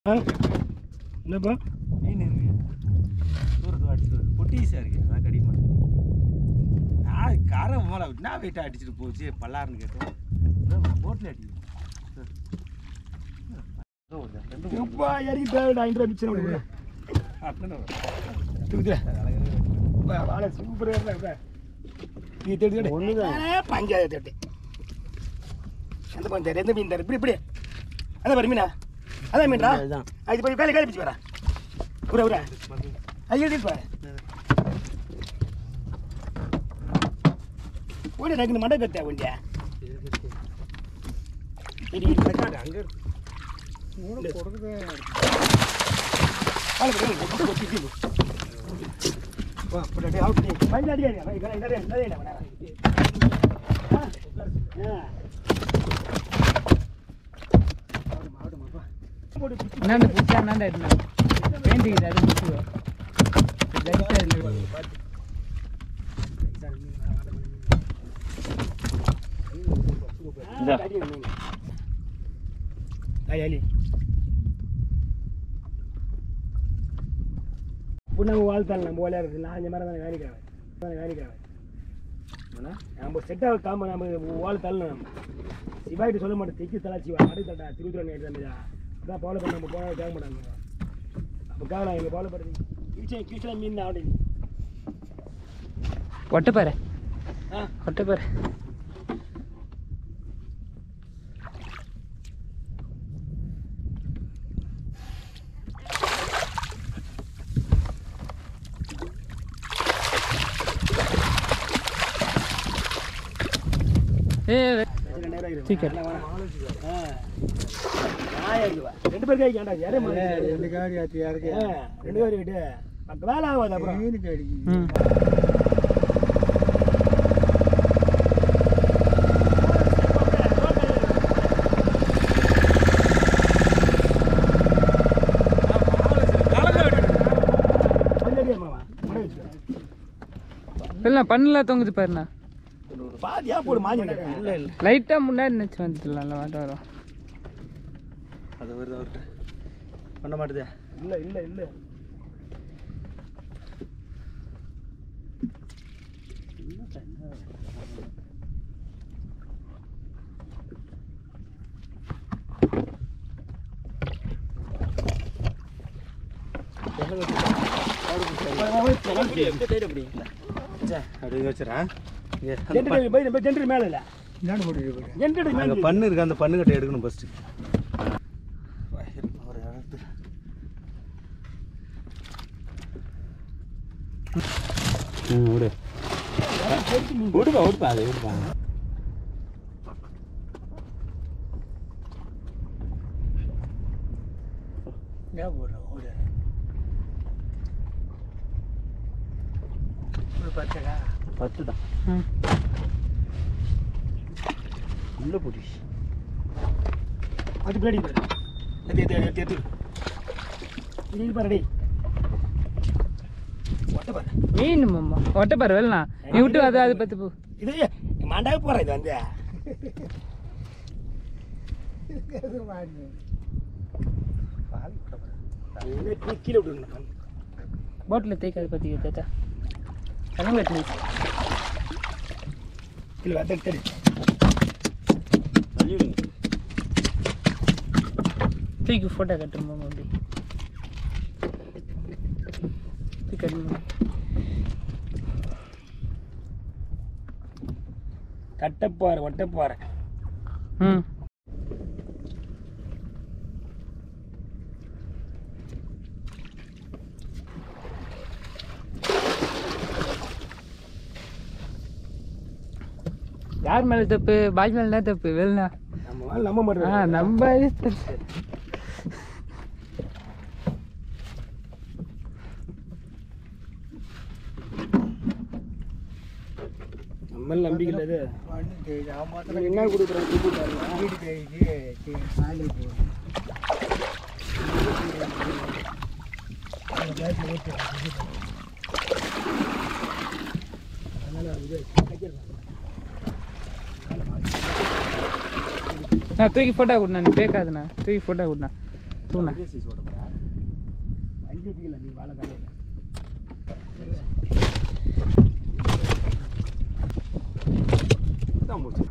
ஆ என்னப்பா மீன் இருக்கு தூரத்து அடிச்சுட்டு வருது பொட்டீஸாக இருக்கு அதான் கடிமா நான் கரை மேலே என்ன வெயிட்டாக அடிச்சுட்டு போச்சு பல்லாருன்னு கேட்டேன் போட்டில் அடிக்கும் எப்பா இறங்கி தேவைடா இன்ட்ரா மிச்சம் விடுங்க தூக்குதுல வாழை சூப்பராக இருக்கா நீ தேடி தேடி ஒன்று பஞ்சாயத்து தேடி எந்த பஞ்சாயத்து எந்த மீன் தர இப்படி இப்படி அதான் பாரு மீனா அதான் மீன்டா அதுதான். அது போய் வேலை வேலை பிடிச்சி வரா உர உர அது எழுதிட்டு பாரு ஓடி எனக்கு மண்டை கட்டா ஒண்டியா இடி இடி தக்காடு அங்கே இருக்கு என்னண்டு புதுசா என்னண்டா இருந்தா பெயிண்டிங் அது புதுசு லைட்டா இல்லை புண்ணாங்க வாழ்த்தாள் நம்ம ஓலையா இருக்கு நான் இந்த மாதிரி தான் வேலைக்காவேன் தான் வேலைக்காவேன் நம்ம செட்டாக காம நம்ம வாழ்த்தாள் நம்ம சிவாயிட்டு சொல்ல மாட்டேன் தெக்கி தலா சிவா அடி தட்டா திருவிழா எடுத்தாமையா அதான் ஃபாலோ பண்ண நம்ம போனால் கேட்க மாட்டாங்க அப்போ கேட்கலாம் எங்கள் ஃபாலோ பண்ணுறது கீச்சன் கீச்சன் மீன் தான் ஆடி ஒட்டப்பாரு ஆ ஒட்டப்பாரு ஏ ரெண்டாயிரம் ஆயிரம் சீக்கிரம். நல்லா வேணாம். ஆ ஆயிரம் இருக்குவா ரெண்டு பேருக்கு ஆகிக்காண்டா யாரே ரெண்டு காடி ஆச்சு யாருக்கு ஆ ரெண்டு பேரும் கிட்ட பத்து வேலை ஆகாது அப்புறம் மீனுக்கு அடிக்கும் ம் கொஞ்சம் அடியா மாமா மடை வச்சுக்கோ இல்லை பண்ணல தொங்குது பாருண்ணா பாதியா போடு மாஞ்சி இல்லை இல்லை லைட்டா முன்னாடி நினச்சி வந்துடலாம்ல வாட்ட வரும் அது வருது அவர்கிட்ட பண்ண மாட்டுதே இல்லை இல்லை இல்லை அப்படி வச்சுறேன் ஜென்டர் மேல இல்ல ஜென்டர் அங்கே மேல பண்ணு இருக்கு அந்த பண்ணு கட்டை எடுக்கணும் ஃபஸ்ட்டு ஒரு இடத்து ம் விடு விடுப்பா விடுப்பா அதை விடுப்பா பத்து தான் ம் உள்ள போடி அது பின்னாடி பாரு அது எது எது எது இது பாரு டேய் ஒட்ட பாரு மீன் மாமா ஒட்டப்பாரு வெள்ளா நீ விட்டு அது அது பத்து போ இது மண்டாக போற இது வந்து இது கீ- கீழே விட்டுருங்க போட்டில் தேய்க்காது பற்றி தாத்தா கண்ணு வெட்டி கீழே வா, தட்டு தட்டு தள்ளி விடுங்க தூக்கி ஃபோட்டோ கட்டுரு மாமா அப்படி தூக்கி கட்டு மாமா. தட்டப்பாரு ஒட்டப்பாரு ம் யார் மேல தப்பு பாய் மேல என்ன தப்பு வெளினா நம்ம மேல நம்ப ஆ மாட்டோம் நம்ம இது தப்பு. நம்ம மேல நம்பிக்கை இல்லை இது என்ன கொடுக்குறோம் நான் தூக்கி ஃபோட்டோ கொடுண்ணா நீ பேக்காதுண்ணா தூக்கி ஃபோட்டோ கொடுண்ணா தூணா பெரிய சைஸ் ஓட்ட போறா அஞ்சு நீ வாழை கடையில் தான் முடிச்சு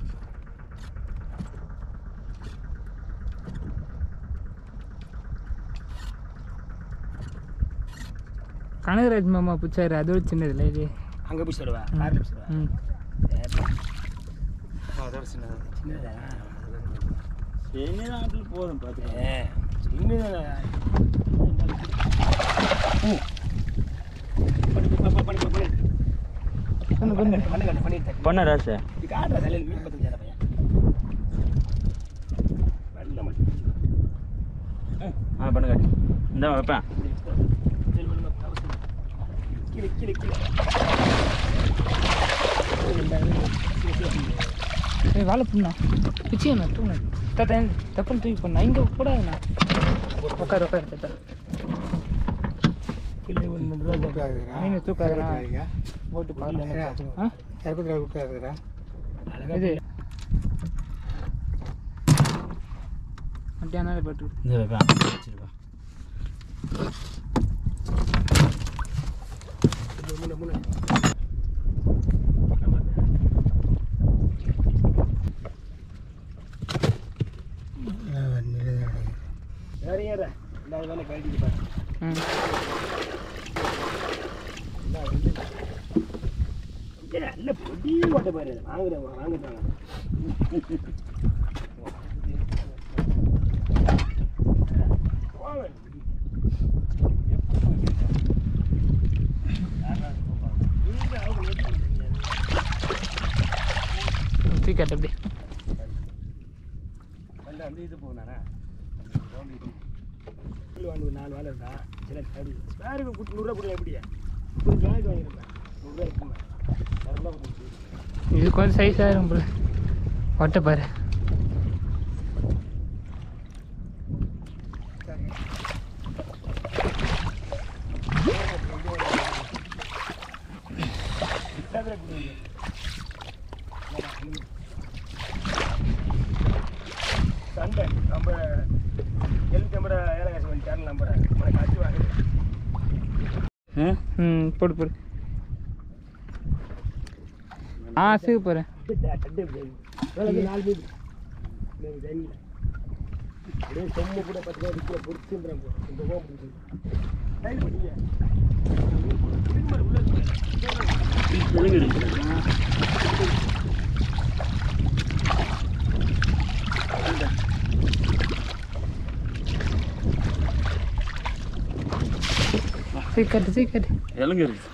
கனகராஜ் மாமா பிடிச்சாரு அதோட சின்னதுல இது அங்கே போய் சொல்லுவா காரில் போய் சொல்லுவா ம் அதோட சின்னது சின்னதா சென்னை நாட்டில் போதும் பார்த்துக்கோ ஏ சின்னதா பண்ணு பண்ணு பண்ணு பண்ணு பண்ணிட்டு பண்ண ராசா இது காட்டுற தலையில் மீன் பத்து சேர பையன் வெள்ள மட்டும் ஆ பண்ண காட்டி இந்த வைப்பேன் கீழே கீழே கீழே ஏய் வாழை புண்ணா பிச்சியண்ணா தூணு தாத்தா தப்புன்னு தூக்கி பண்ணா இங்கே கூடாதுண்ணா உட்காரு உட்காரு தாத்தா கீழே ஒன்று ரூபா மீன் தூக்காதுண்ணா போட்டு பார்க்கலாம் ஆ இது அப்படியானாலே பட்டு இந்த வைப்பேன் வச்சிருப்பா மூணு மூணு வேற ஏற இந்த வேலை கழட்டிட்டு பாரு ம் ஏ, நல்ல பொடி ஓட்ட பாரு வாங்குறேன் வாங்கிட்டாங்க தூக்காட்டு அப்படி அந்த இது போனாரா வாங்க நாலு வேலை இருக்கா சில கடி ஸ்பேருக்கு கொடுத்து நூறுரூவா கொடுங்க எப்படியா கொஞ்சம் வேலைக்கு வாங்கிருப்பேன் நூறுரூவா இருக்குமா இரநூறுவா கொடுத்து இது கொஞ்சம் சைஸாக இருக்கும் போல ஒட்ட பாரு இல்லாத கொடுங்க சண்டை நம்ம எழுநூத்தி ஐம்பது ஏழகாசம் பண்ணி சேனல் நம்புறேன் உனக்கு காட்சி வாங்க ம் போடு போடு ஆ சூப்பர் நாலு மீன் தண்ணியில் அப்படியே செம்ம கூட பத்து ரூபா விற்கிற பொறுத்துன்றேன் இந்த ரூபா முடிஞ்சு டைம் பண்ணிங்க சீக்கிரம் சீக்கிரம் எலுங்கு இருக்கு